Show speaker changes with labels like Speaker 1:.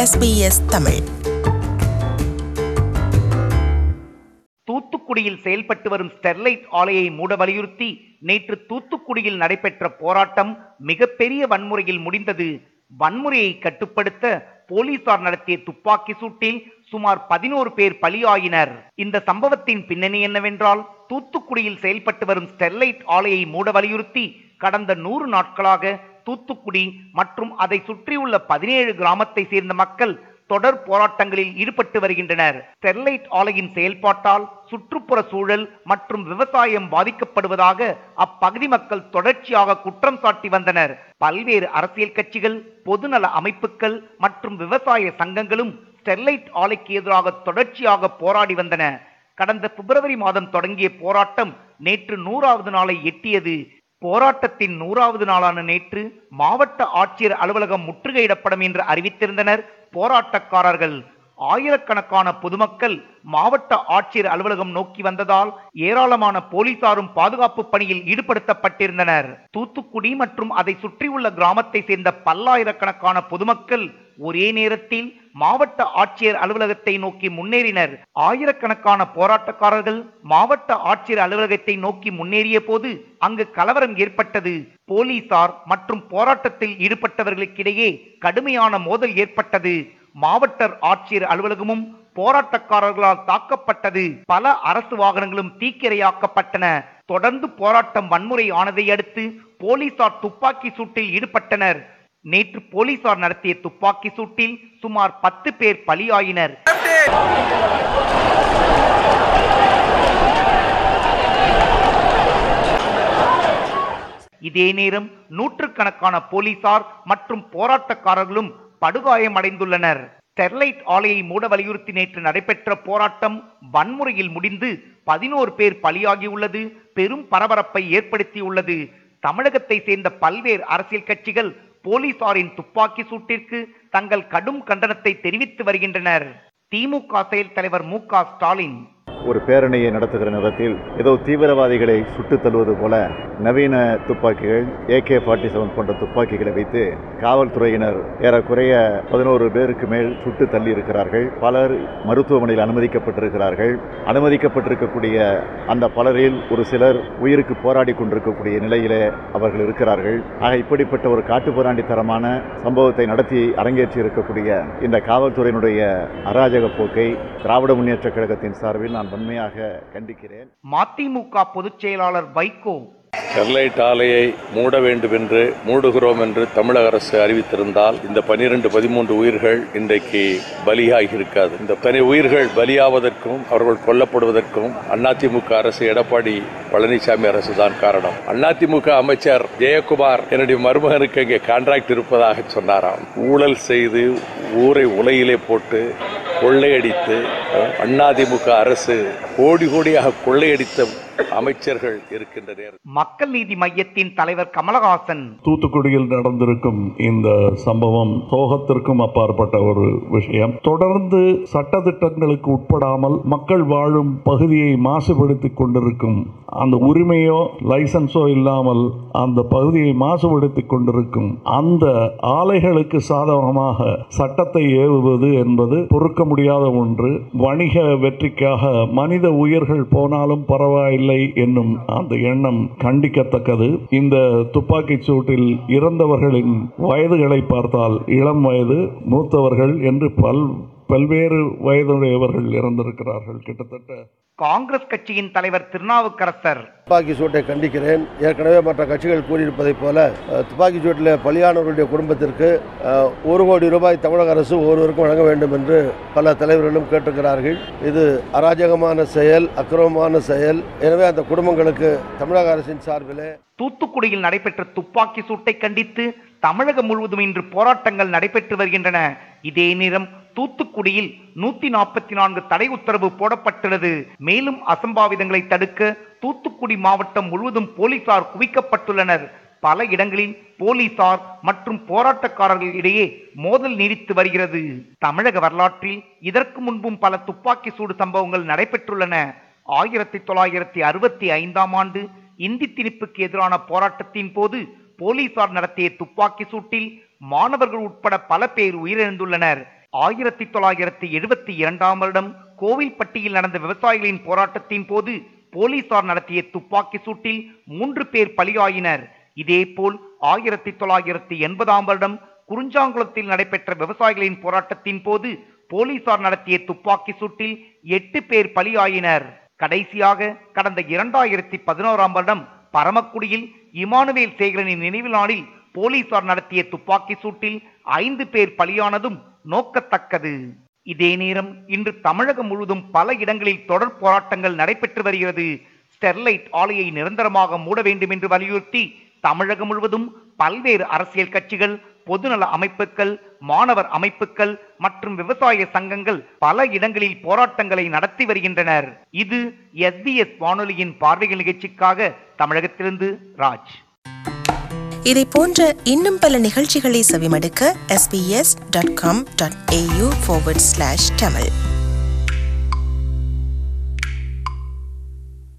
Speaker 1: SBS Tamil
Speaker 2: தூத்துக்குடியில் செயல்பட்டு வரும் ஸ்டெர்லைட் ஆலையை மூட வலியுறுத்தி நேற்று தூத்துக்குடியில் நடைபெற்ற போராட்டம் மிகப்பெரிய வன்முறையில் முடிந்தது வன்முறையை கட்டுப்படுத்த போலீசார் நடத்திய துப்பாக்கி சூட்டில் சுமார் பதினோரு பேர் பலியாயினர் இந்த சம்பவத்தின் பின்னணி என்னவென்றால் தூத்துக்குடியில் செயல்பட்டு வரும் ஸ்டெர்லைட் ஆலையை மூட வலியுறுத்தி கடந்த நூறு நாட்களாக தூத்துக்குடி மற்றும் அதை சுற்றியுள்ள பதினேழு கிராமத்தை சேர்ந்த மக்கள் தொடர் போராட்டங்களில் ஈடுபட்டு வருகின்றனர் ஸ்டெர்லைட் ஆலையின் செயல்பாட்டால் சுற்றுப்புற சூழல் மற்றும் விவசாயம் பாதிக்கப்படுவதாக அப்பகுதி மக்கள் தொடர்ச்சியாக குற்றம் சாட்டி வந்தனர் பல்வேறு அரசியல் கட்சிகள் பொதுநல அமைப்புகள் மற்றும் விவசாய சங்கங்களும் ஸ்டெர்லைட் ஆலைக்கு எதிராக தொடர்ச்சியாக போராடி வந்தன கடந்த பிப்ரவரி மாதம் தொடங்கிய போராட்டம் நேற்று நூறாவது நாளை எட்டியது போராட்டத்தின் நூறாவது நாளான நேற்று மாவட்ட ஆட்சியர் அலுவலகம் முற்றுகையிடப்படும் என்று அறிவித்திருந்தனர் போராட்டக்காரர்கள் ஆயிரக்கணக்கான பொதுமக்கள் மாவட்ட ஆட்சியர் அலுவலகம் நோக்கி வந்ததால் ஏராளமான போலீசாரும் பாதுகாப்பு பணியில் ஈடுபடுத்தப்பட்டிருந்தனர் தூத்துக்குடி மற்றும் அதை சுற்றியுள்ள கிராமத்தை சேர்ந்த பல்லாயிரக்கணக்கான பொதுமக்கள் ஒரே நேரத்தில் மாவட்ட ஆட்சியர் அலுவலகத்தை நோக்கி முன்னேறினர் ஆயிரக்கணக்கான போராட்டக்காரர்கள் மாவட்ட ஆட்சியர் அலுவலகத்தை நோக்கி முன்னேறிய போது அங்கு கலவரம் ஏற்பட்டது போலீசார் மற்றும் போராட்டத்தில் ஈடுபட்டவர்களுக்கிடையே கடுமையான மோதல் ஏற்பட்டது மாவட்ட ஆட்சியர் அலுவலகமும் போராட்டக்காரர்களால் தாக்கப்பட்டது பல அரசு வாகனங்களும் தீக்கிரையாக்கப்பட்டன தொடர்ந்து போராட்டம் வன்முறை ஆனதை அடுத்து போலீசார் துப்பாக்கி சூட்டில் ஈடுபட்டனர் நேற்று போலீசார் நடத்திய துப்பாக்கி சூட்டில் சுமார் பத்து பேர் பலியாயினர் இதே நேரம் நூற்றுக்கணக்கான போலீசார் மற்றும் போராட்டக்காரர்களும் படுகாயமடைந்துள்ளனர் ஸ்டெர்லைட் ஆலையை மூட வலியுறுத்தி நேற்று நடைபெற்ற போராட்டம் வன்முறையில் முடிந்து பதினோரு பேர் பலியாகியுள்ளது பெரும் பரபரப்பை ஏற்படுத்தியுள்ளது தமிழகத்தை சேர்ந்த பல்வேறு அரசியல் கட்சிகள் போலீசாரின் துப்பாக்கி சூட்டிற்கு தங்கள் கடும் கண்டனத்தை தெரிவித்து வருகின்றனர் திமுக செயல் தலைவர் மு க ஸ்டாலின்
Speaker 3: ஒரு பேரணியை நடத்துகிற நேரத்தில் ஏதோ தீவிரவாதிகளை சுட்டுத் தள்ளுவது போல நவீன துப்பாக்கிகள் ஏகே ஃபார்ட்டி செவன் போன்ற துப்பாக்கிகளை வைத்து காவல்துறையினர் ஏறக்குறைய பதினோரு பேருக்கு மேல் சுட்டு தள்ளி இருக்கிறார்கள் பலர் மருத்துவமனையில் அனுமதிக்கப்பட்டிருக்கிறார்கள் அனுமதிக்கப்பட்டிருக்கக்கூடிய அந்த பலரில் ஒரு சிலர் உயிருக்கு போராடி கொண்டிருக்கக்கூடிய நிலையிலே அவர்கள் இருக்கிறார்கள் ஆக இப்படிப்பட்ட ஒரு காட்டுப்புராண்டித்தனமான சம்பவத்தை நடத்தி அரங்கேற்றி இருக்கக்கூடிய இந்த காவல்துறையினுடைய அராஜக போக்கை திராவிட முன்னேற்ற கழகத்தின் சார்பில் நான் வன்மையாக கண்டிக்கிறேன்
Speaker 2: மதிமுக பொதுச் செயலாளர் வைகோ
Speaker 4: ஸ்டெர்லைட் ஆலையை மூட வேண்டும் என்று மூடுகிறோம் என்று தமிழக அரசு அறிவித்திருந்தால் இந்த பனிரெண்டு பதிமூன்று உயிர்கள் இன்றைக்கு பலியாகி இருக்காது இந்த பனி உயிர்கள் பலியாவதற்கும் அவர்கள் கொல்லப்படுவதற்கும் அதிமுக அரசு எடப்பாடி பழனிசாமி அரசு தான் காரணம் அதிமுக அமைச்சர் ஜெயக்குமார் என்னுடைய மருமகனுக்கு இங்கே கான்ட்ராக்ட் இருப்பதாக சொன்னாராம் ஊழல் செய்து ஊரை உலையிலே போட்டு கொள்ளையடித்து அதிமுக அரசு கோடி கோடியாக கொள்ளையடித்த அமைச்சர்கள் இருக்கின்ற நேரம்
Speaker 2: மக்கள் நீதி மையத்தின் தலைவர் கமலஹாசன்
Speaker 5: தூத்துக்குடியில் நடந்திருக்கும் இந்த சம்பவம் சோகத்திற்கும் அப்பாற்பட்ட ஒரு விஷயம் தொடர்ந்து சட்டதிட்டங்களுக்கு உட்படாமல் மக்கள் வாழும் பகுதியை மாசுபடுத்திக் கொண்டிருக்கும் அந்த உரிமையோ லைசன்ஸோ இல்லாமல் அந்த பகுதியை மாசுபடுத்திக் கொண்டிருக்கும் அந்த ஆலைகளுக்கு சாதகமாக சட்டத்தை ஏவுவது என்பது பொறுக்க முடியாத ஒன்று வணிக வெற்றிக்காக மனித உயிர்கள் போனாலும் பரவாயில்லை என்னும் அந்த எண்ணம் கண்டிக்கத்தக்கது இந்த துப்பாக்கிச் சூட்டில் இறந்தவர்களின் வயதுகளை பார்த்தால் இளம் வயது மூத்தவர்கள் என்று பல் பல்வேறு வயதுடையவர்கள் இறந்திருக்கிறார்கள் கிட்டத்தட்ட
Speaker 2: காங்கிரஸ் கட்சியின் தலைவர் திருநாவுக்கரசர்
Speaker 6: துப்பாக்கி சூட்டை கண்டிக்கிறேன் ஏற்கனவே மற்ற கட்சிகள் கூறியிருப்பதைப் போல அஹ், துப்பாக்கி சூட்டில் பலியானவர்களுடைய குடும்பத்திற்கு அஹ், ஒரு கோடி ரூபாய் தமிழக அரசு ஒருவருக்கும் வழங்க வேண்டும் என்று பல தலைவர்களும் கேட்டிருக்கிறார்கள் இது அராஜகமான செயல் அக்கிரமமான செயல் எனவே அந்த குடும்பங்களுக்கு தமிழக அரசின் சார்பிலே
Speaker 2: தூத்துக்குடியில் நடைபெற்ற துப்பாக்கி சூட்டை கண்டித்து தமிழகம் முழுவதும் இன்று போராட்டங்கள் நடைபெற்று வருகின்றன இதே நேரம் தூத்துக்குடியில் நூத்தி நாற்பத்தி நான்கு தடை உத்தரவு போடப்பட்டுள்ளது மேலும் அசம்பாவிதங்களை தடுக்க தூத்துக்குடி மாவட்டம் முழுவதும் போலீசார் குவிக்கப்பட்டுள்ளனர் பல இடங்களில் போலீசார் மற்றும் போராட்டக்காரர்கள் இடையே மோதல் நீடித்து வருகிறது தமிழக வரலாற்றில் இதற்கு முன்பும் பல துப்பாக்கி சூடு சம்பவங்கள் நடைபெற்றுள்ளன ஆயிரத்தி தொள்ளாயிரத்தி அறுபத்தி ஐந்தாம் ஆண்டு இந்தி திணிப்புக்கு எதிரான போராட்டத்தின் போது போலீசார் நடத்திய துப்பாக்கி சூட்டில் மாணவர்கள் உட்பட பல பேர் உயிரிழந்துள்ளனர் ஆயிரத்தி தொள்ளாயிரத்தி எழுபத்தி இரண்டாம் வருடம் கோவில்பட்டியில் நடந்த விவசாயிகளின் போராட்டத்தின் போது போலீசார் நடத்திய துப்பாக்கி சூட்டில் மூன்று பேர் பலியாயினர் இதேபோல் ஆயிரத்தி தொள்ளாயிரத்தி எண்பதாம் வருடம் குறிஞ்சாங்குளத்தில் நடைபெற்ற விவசாயிகளின் போராட்டத்தின் போது போலீசார் நடத்திய துப்பாக்கி சூட்டில் எட்டு பேர் பலியாயினர் கடைசியாக கடந்த இரண்டாயிரத்தி பதினோராம் வருடம் பரமக்குடியில் இமானுவேல் சேகரனின் நினைவு நாளில் போலீசார் நடத்திய துப்பாக்கி சூட்டில் ஐந்து பேர் பலியானதும் நோக்கத்தக்கது இதே நேரம் இன்று தமிழகம் முழுவதும் பல இடங்களில் தொடர் போராட்டங்கள் நடைபெற்று வருகிறது ஸ்டெர்லைட் ஆலையை நிரந்தரமாக மூட வேண்டும் என்று வலியுறுத்தி தமிழகம் முழுவதும் பல்வேறு அரசியல் கட்சிகள் பொதுநல அமைப்புகள் மாணவர் அமைப்புகள் மற்றும் விவசாய சங்கங்கள் பல இடங்களில் போராட்டங்களை நடத்தி வருகின்றனர் இது எஸ்பிஎஸ் வானொலியின் பார்வைகள் நிகழ்ச்சிக்காக தமிழகத்திலிருந்து ராஜ்
Speaker 1: இதை போன்ற இன்னும் பல நிகழ்ச்சிகளை செவிமடுக்க sbs.com.au forward slash tamil